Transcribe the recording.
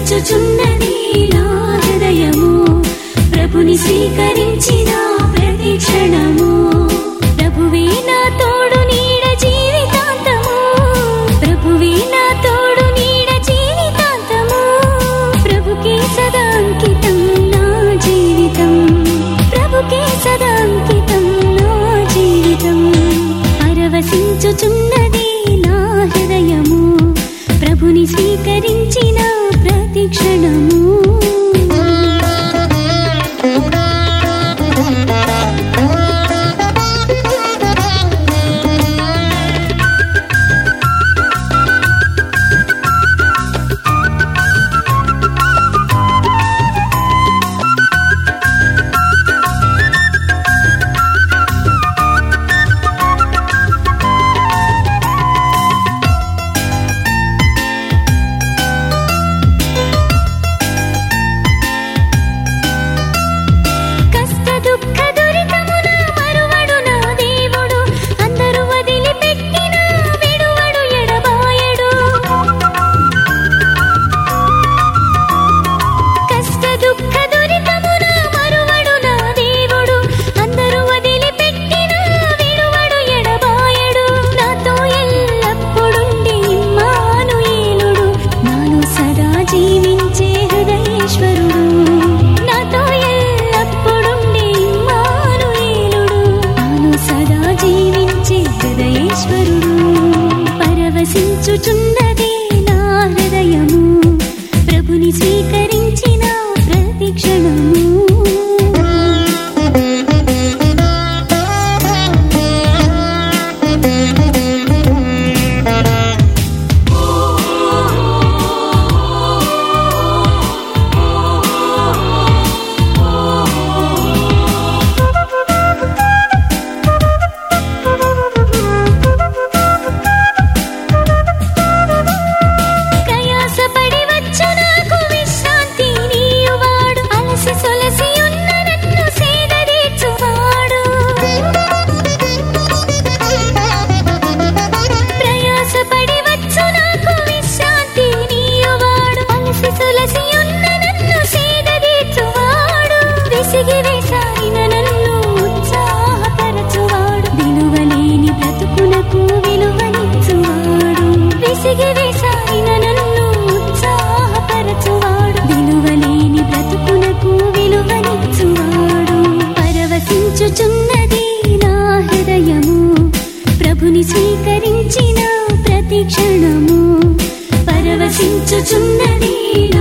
పరవశించుచున్నది నా హృదయము ప్రభుని స్వీకరించిన ప్రతి క్షణము ప్రభువే నా తోడు నీడ జీవితాంతము ప్రభువే నా తోడు నీడ జీవితాంతము ప్రభుకే సదా అంకితం నా జీవితం ప్రభుకే సదా అంకితం నా జీవితం పరవశించుచున్నది నా హృదయము ప్రభుని స్వీకరించిన ప్రతి క్షణము కష్ట దుఃఖ దురితమున మరువడు నా దేవుడు అందరూ వదిలిపెట్టిన విడువడు ఎడబాయడు కష్ట దుఃఖ దురితమున మరువడు నా దేవుడు అందరూ వదిలిపెట్టిన విడువడు ఎడబాయడు నాతో ఎల్లప్పుడుండి ఇమ్మానుయేలుడు నాలో సదా జీవించే హృదయేశ్వరుడు నాతో ఎల్లప్పుడుండి ఇమ్మానుయేలుడు నాలో సదా జీవించే హృదయేశ్వరుడు పరవశించుచున్నది నా హృదయము ప్రభుని స్వీకరించిన ప్రతి క్షణము ప్రయాసపడి వచ్చు నాకు విశ్రాంతి నీయువాడు అలసి సొలసి ఉన్న నన్ను సేదదీర్చువాడు ప్రయాసపడి వచ్చు నాకు విశ్రాంతి నీయువాడు అలసి సొలసి ఉన్న నన్ను సేదదీర్చువాడు విసిగి వేసారిన నన్ను ఉత్సాహపరచువాడు విలువలేని బ్రతుకునకు విలువనిచ్చువాడు విసిగి వేసారిన నన్ను ఉత్సాహపరచువాడు విలువలేని బ్రతుకునకు విలువనిచ్చువాడు పరవశించుచున్నది నా హృదయము ప్రభుని స్వీకరించిన ప్రతి క్షణము పరవశించుచున్నది నా